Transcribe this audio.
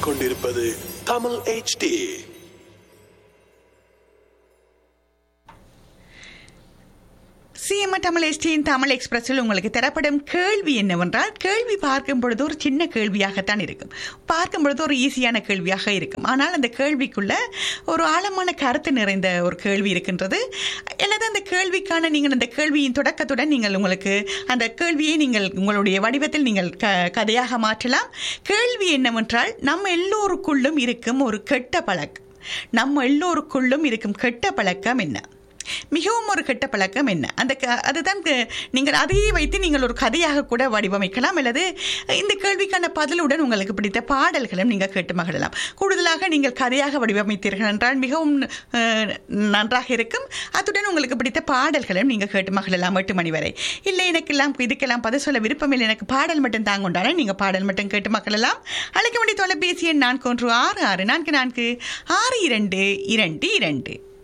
கேட்டுக்கொண்டிருப்பது Tamil HD CM Tamil எஸ்டியின் தமிழ் எக்ஸ்பிரஸில் உங்களுக்கு தரப்படும் கேள்வி என்னவென்றால் கேள்வி பார்க்கும் பொழுது ஒரு சின்ன கேள்வியாகத்தான் இருக்கும் பார்க்கும் பொழுது ஒரு ஈஸியான கேள்வியாக இருக்கும் ஆனால் அந்த கேள்விக்குள்ள ஒரு ஆழமான கருத்து நிறைந்த ஒரு கேள்வி இருக்கின்றது அல்லது அந்த கேள்விக்கான நீங்கள் அந்த கேள்வியின் தொடக்கத்துடன் நீங்கள் உங்களுக்கு அந்த கேள்வியை நீங்கள் உங்களுடைய வடிவத்தில் நீங்கள் க கதையாக மாற்றலாம் கேள்வி என்னவென்றால் நம்ம எல்லோருக்குள்ளும் இருக்கும் ஒரு கெட்ட பழக்கம் நம்ம எல்லோருக்குள்ளும் இருக்கும் கெட்ட பழக்கம் என்ன மிகவும் ஒரு கெட்ட பழக்கம் என்ன அந்த க- அதுதான் க- நீங்கள் அதையே வைத்து நீங்கள் ஒரு கதையாக கூட வடிவமைக்கலாம் அல்லது இந்த கேள்விக்கான பதிலுடன் உங்களுக்கு பிடித்த பாடல்களும் நீங்கள் கேட்டு மகிழலாம் கூடுதலாக நீங்கள் கதையாக வடிவமைத்தீர்கள் என்றால் மிகவும் அஹ், நன்றாக இருக்கும் அத்துடன் உங்களுக்கு பிடித்த பாடல்களும் நீங்கள் கேட்டு மகிழலாம் எட்டு மணி வரை இல்லை எனக்கெல்லாம் இதுக்கெல்லாம் பதில் சொல்ல விருப்பமில்லை எனக்கு பாடல் மட்டும் தாங்க உண்டான நீங்கள் பாடல் மட்டும் கேட்டு மகிழலாம் அழைக்க வேண்டிய தொலைபேசி எண் நான்கு ஒன்று ஆறு ஆறு நான்கு நான்கு ஆறு இரண்டு இரண்டு இரண்டு